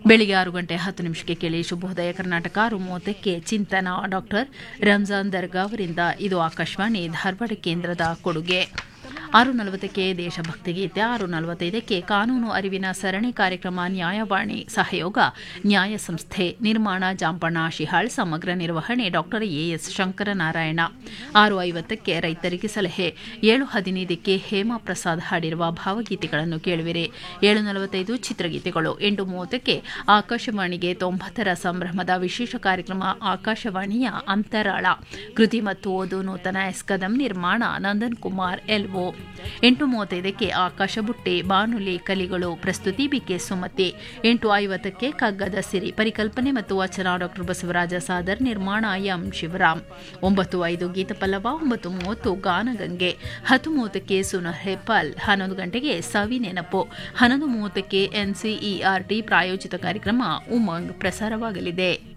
ಬೆಳಿಗ್ಗೆ ಆರು ಗಂಟೆ ಹತ್ತು ನಿಮಿಷಕ್ಕೆ ಕೇಳಿ ಶುಭೋದಯ ಕರ್ನಾಟಕ ಆರು ಮೂವತ್ತಕ್ಕೆ ಚಿಂತನ ಡಾಕ್ಟರ್ ರಂಜಾನ್ ದರ್ಗಾ ಅವರಿಂದ ಇದು ಆಕಾಶವಾಣಿ ಧಾರವಾಡ ಕೇಂದ್ರದ ಕೊಡುಗೆ ಆರು ನಲವತ್ತಕ್ಕೆ ದೇಶಭಕ್ತಿ ಗೀತೆ ಆರು ನಲವತ್ತೈದಕ್ಕೆ ಕಾನೂನು ಅರಿವಿನ ಸರಣಿ ಕಾರ್ಯಕ್ರಮ ನ್ಯಾಯವಾಣಿ ಸಹಯೋಗ ನ್ಯಾಯ ಸಂಸ್ಥೆ ನಿರ್ಮಾಣ ಜಾಂಪಣ್ಣ ಶಿಹಾಳ್ ಸಮಗ್ರ ನಿರ್ವಹಣೆ ಡಾಕ್ಟರ್ ಎಎಸ್ ಶಂಕರನಾರಾಯಣ ಆರು ಐವತ್ತಕ್ಕೆ ರೈತರಿಗೆ ಸಲಹೆ ಏಳು ಹದಿನೈದಕ್ಕೆ ಹೇಮಾ ಪ್ರಸಾದ್ ಹಾಡಿರುವ ಭಾವಗೀತೆಗಳನ್ನು ಕೇಳುವಿರಿ ಏಳು ನಲವತ್ತೈದು ಚಿತ್ರಗೀತೆಗಳು ಎಂಟು ಮೂವತ್ತಕ್ಕೆ ಆಕಾಶವಾಣಿಗೆ ತೊಂಬತ್ತರ ಸಂಭ್ರಮದ ವಿಶೇಷ ಕಾರ್ಯಕ್ರಮ ಆಕಾಶವಾಣಿಯ ಅಂತರಾಳ ಕೃತಿ ಮತ್ತು ಓದು ನೂತನ ಎಸ್ಕದಂ ನಿರ್ಮಾಣ ನಂದನ್ ಕುಮಾರ್ ಎಲ್ಒ ಎಂಟು ಮೂವತ್ತೈದಕ್ಕೆ ಆಕಾಶ ಬುಟ್ಟಿ ಬಾನುಲಿ ಕಲಿಗಳು ಪ್ರಸ್ತುತಿ ಬಿಕೆ ಸುಮತಿ ಎಂಟು ಐವತ್ತಕ್ಕೆ ಕಗ್ಗದ ಸಿರಿ ಪರಿಕಲ್ಪನೆ ಮತ್ತು ವಚನ ಡಾಕ್ಟರ್ ಬಸವರಾಜ ಸಾದರ್ ನಿರ್ಮಾಣ ಎಂ ಶಿವರಾಮ್ ಒಂಬತ್ತು ಐದು ಗೀತಪಲ್ಲವ ಒಂಬತ್ತು ಮೂವತ್ತು ಗಾನಗಂಗೆ ಹತ್ತು ಮೂವತ್ತಕ್ಕೆ ಸುನರ್ ಹೆಪಲ್ ಹನ್ನೊಂದು ಗಂಟೆಗೆ ಸವಿ ನೆನಪು ಹನ್ನೊಂದು ಮೂವತ್ತಕ್ಕೆ ಎನ್ಸಿಇಆರ್ಟಿ ಪ್ರಾಯೋಜಿತ ಕಾರ್ಯಕ್ರಮ ಉಮಂಗ್ ಪ್ರಸಾರವಾಗಲಿದೆ